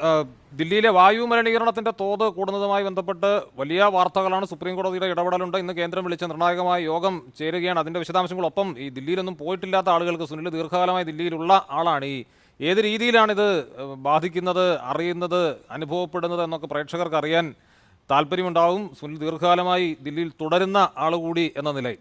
ആ, ദില്ലിയിലെ വായു മലിനീകരണത്തിന്റെ തോത് കൂടുന്നതുമായി ബന്ധപ്പെട്ട് വലിയ വാർത്തകളാണ് സുപ്രീം കോടതിയുടെ ഇടപെടലുണ്ട് ഇന്ന് കേന്ദ്രം വിളിച്ച നിർണായകമായ യോഗം ചേരുകയാണ് അതിന്റെ വിശദാംശങ്ങളൊപ്പം ഈ ദില്ലിയിലൊന്നും പോയിട്ടില്ലാത്ത ആളുകൾക്ക് സുനിൽ ദീർഘകാലമായി ദില്ലിയിലുള്ള ആളാണ് ഈ ഏത് രീതിയിലാണിത് ഏഹ്, ബാധിക്കുന്നത് അറിയുന്നത് അനുഭവപ്പെടുന്നത് എന്നൊക്കെ പ്രേക്ഷകർക്ക് അറിയാൻ താല്പര്യമുണ്ടാവും സുനിൽ ദീർഘകാലമായി ദില്ലിയിൽ തുടരുന്ന ആളുകൂടി എന്ന നിലയിൽ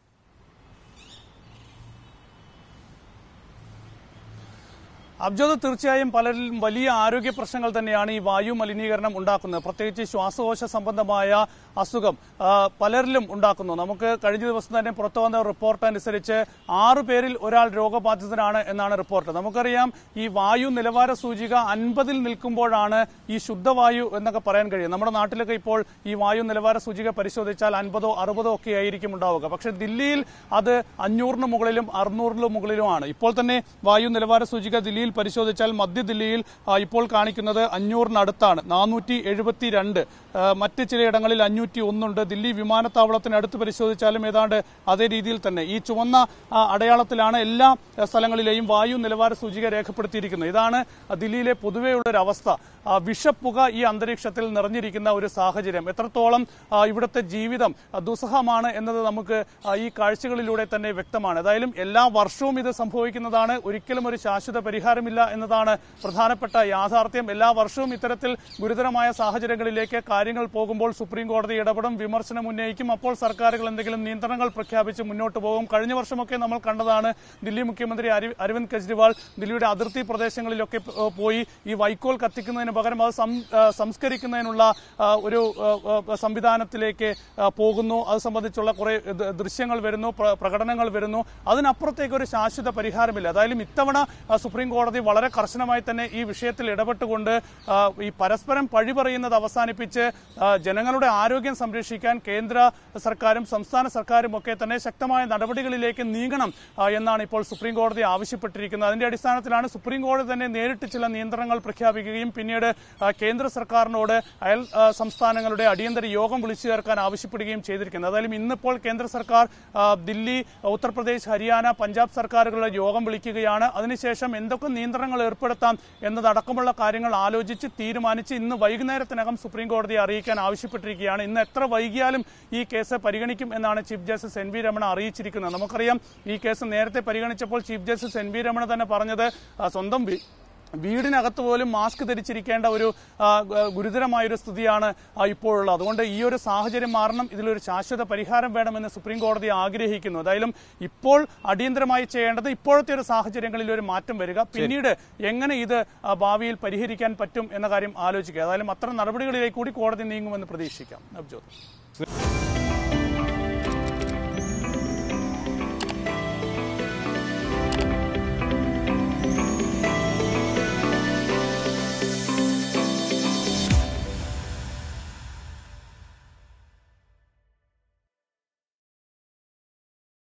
അബ്ജോദ് തീർച്ചയായും പലരിലും വലിയ ആരോഗ്യ പ്രശ്നങ്ങൾ തന്നെയാണ് ഈ വായു മലിനീകരണം ഉണ്ടാക്കുന്നത് പ്രത്യേകിച്ച് ശ്വാസകോശ സംബന്ധമായ അസുഖം ആ, പലരിലും ഉണ്ടാക്കുന്നു നമുക്ക് കഴിഞ്ഞ ദിവസം തന്നെ പുറത്തു വന്ന റിപ്പോർട്ട് അനുസരിച്ച് ആറു പേരിൽ ഒരാൾ രോഗബാധിതനാണ് എന്നാണ് റിപ്പോർട്ട് നമുക്കറിയാം ഈ വായു നിലവാര സൂചിക അൻപതിൽ നിൽക്കുമ്പോഴാണ് ഈ ശുദ്ധവായു എന്നൊക്കെ പറയാൻ കഴിയും നമ്മുടെ നാട്ടിലൊക്കെ ഇപ്പോൾ ഈ വായു നിലവാര സൂചിക പരിശോധിച്ചാൽ അൻപതോ അറുപതോ ഒക്കെ ആയിരിക്കും ഉണ്ടാവുക പക്ഷേ ദില്ലിയിൽ അത് അഞ്ഞൂറിന് മുകളിലും അറുന്നൂറിന് മുകളിലുമാണ് ഇപ്പോൾ തന്നെ വായു നിലവാര സൂചിക ദില്ലിയിൽ പരിശോധിച്ചാൽ മധ്യ ദില്ലിയിൽ ആ, ഇപ്പോൾ കാണിക്കുന്നത് അഞ്ഞൂറിനടുത്താണ് നാനൂറ്റി എഴുപത്തി രണ്ട് മറ്റ് ചിലയിടങ്ങളിൽ അഞ്ഞൂറ്റി ഒന്നുണ്ട് ദില്ലി വിമാനത്താവളത്തിനടുത്ത് പരിശോധിച്ചാലും ഏതാണ്ട് അതേ രീതിയിൽ തന്നെ ഈ ചുവന്ന ആ, അടയാളത്തിലാണ് എല്ലാ ആ, സ്ഥലങ്ങളിലെയും വായു നിലവാര സൂചിക രേഖപ്പെടുത്തിയിരിക്കുന്നത് ഇതാണ് ആ, ദില്ലിയിലെ പൊതുവെയുള്ള ഒരു അവസ്ഥ ആ, വിഷപ്പുക ഈ അന്തരീക്ഷത്തിൽ നിറഞ്ഞിരിക്കുന്ന ഒരു സാഹചര്യം എത്രത്തോളം ആ, ഇവിടുത്തെ ജീവിതം ആ, ദുസ്സഹമാണ് എന്നത് നമുക്ക് ആ, ഈ കാഴ്ചകളിലൂടെ തന്നെ വ്യക്തമാണ് ഏതായാലും എല്ലാ വർഷവും ഇത് സംഭവിക്കുന്നതാണ് ഒരിക്കലും ഒരു ശാശ്വത പരിഹാരമില്ല എന്നതാണ് പ്രധാനപ്പെട്ട യാഥാർത്ഥ്യം എല്ലാ വർഷവും ഇത്തരത്തിൽ ഗുരുതരമായ സാഹചര്യങ്ങളിലേക്ക് കാര്യങ്ങൾ പോകുമ്പോൾ സുപ്രീം കോടതി ഇടപെടും വിമർശനം ഉന്നയിക്കും അപ്പോൾ സർക്കാരുകൾ എന്തെങ്കിലും നിയന്ത്രണങ്ങൾ പ്രഖ്യാപിച്ച് മുന്നോട്ട് പോകും കഴിഞ്ഞ വർഷമൊക്കെ നമ്മൾ കണ്ടതാണ് ദില്ലി മുഖ്യമന്ത്രി അരി- അരവിന്ദ് കെജ്രിവാൾ ദില്ലിയുടെ അതിർത്തി പ്രദേശങ്ങളിലൊക്കെ പോ- പോയി ഈ വൈക്കോൽ കത്തിക്കുന്നതിന് പകരം അത് സം- ആ, സംസ്കരിക്കുന്നതിനുള്ള ആ, ഒരു ആ, ആ, സംവിധാനത്തിലേക്ക് ആ, പോകുന്നു അത് സംബന്ധിച്ചുള്ള കുറെ ദ- ദൃശ്യങ്ങൾ വരുന്നു പ്ര- പ്രകടനങ്ങൾ വരുന്നു അതിനപ്പുറത്തേക്ക് ഒരു ശാശ്വത പരിഹാരമില്ല അതായാലും ഇത്തവണ ആ, സുപ്രീം കോടതി വളരെ കർശനമായി തന്നെ ഈ വിഷയത്തിൽ ഇടപെട്ടുകൊണ്ട് ആ, ഈ പരസ്പരം പഴി പറയുന്നത് അവസാനിപ്പിച്ച് ആ, ജനങ്ങളുടെ ആരോഗ്യം സംരക്ഷിക്കാൻ കേന്ദ്ര സർക്കാരും സംസ്ഥാന സർക്കാരും ഒക്കെ തന്നെ ശക്തമായ നടപടികളിലേക്ക് നീങ്ങണം ആ, എന്നാണ് ഇപ്പോൾ സുപ്രീം കോടതി ആവശ്യപ്പെട്ടിരിക്കുന്നത് അതിന്റെ അടിസ്ഥാനത്തിലാണ് സുപ്രീം കോടതി തന്നെ നേരിട്ട് ചില നിയന്ത്രണങ്ങൾ പ്രഖ്യാപിക്കുകയും പിന്നീട് ആ, കേന്ദ്ര സർക്കാരിനോട് അയൽ ആ, സംസ്ഥാനങ്ങളുടെ അടിയന്തര യോഗം വിളിച്ചു ചേർക്കാൻ ആവശ്യപ്പെടുകയും ചെയ്തിരിക്കുന്നത് അതായാലും ഇന്നിപ്പോൾ കേന്ദ്ര സർക്കാർ ആ, ദില്ലി ഉത്തർപ്രദേശ് ഹരിയാന പഞ്ചാബ് സർക്കാരുകളുടെ യോഗം വിളിക്കുകയാണ് അതിനുശേഷം എന്തൊക്കെ നിയന്ത്രണങ്ങൾ ഏർപ്പെടുത്താം എന്നതടക്കമുള്ള കാര്യങ്ങൾ ആലോചിച്ച് തീരുമാനിച്ച് ഇന്ന് വൈകുന്നേരത്തിനകം സുപ്രീം കോടതിയെ അറിയിക്കാൻ ആവശ്യപ്പെട്ടിരിക്കുകയാണ് ഇന്ന് എത്ര വൈകിയാലും ഈ കേസ് പരിഗണിക്കും എന്നാണ് chief justice N V Ramana അറിയിച്ചിരിക്കുന്നത് നമുക്കറിയാം ഈ കേസ് നേരത്തെ പരിഗണിച്ചപ്പോൾ chief justice N V Ramana തന്നെ പറഞ്ഞത് ആ, സ്വന്തം വി- വീടിനകത്ത് പോലും മാസ്ക് ധരിച്ചിരിക്കേണ്ട ഒരു ആ, ഗ- ഗുരുതരമായ ഒരു സ്ഥിതിയാണ് ആ, ഇപ്പോഴുള്ളത് അതുകൊണ്ട് ഈ ഒരു സാഹചര്യം മാറണം ഇതിലൊരു ശാശ്വത പരിഹാരം വേണമെന്ന് സുപ്രീം കോടതി ആഗ്രഹിക്കുന്നു എന്തായാലും ഇപ്പോൾ അടിയന്തരമായി ചെയ്യേണ്ടത് ഇപ്പോഴത്തെ ഒരു സാഹചര്യങ്ങളിൽ ഒരു മാറ്റം വരിക പിന്നീട് എങ്ങനെ ഇത് ആ, ഭാവിയിൽ പരിഹരിക്കാൻ പറ്റും എന്ന കാര്യം ആലോചിക്കുക ഏതായാലും അത്തരം നടപടികളിലേക്ക് കൂടി കോടതി നീങ്ങുമെന്ന് പ്രതീക്ഷിക്കാം നബ്ജോത്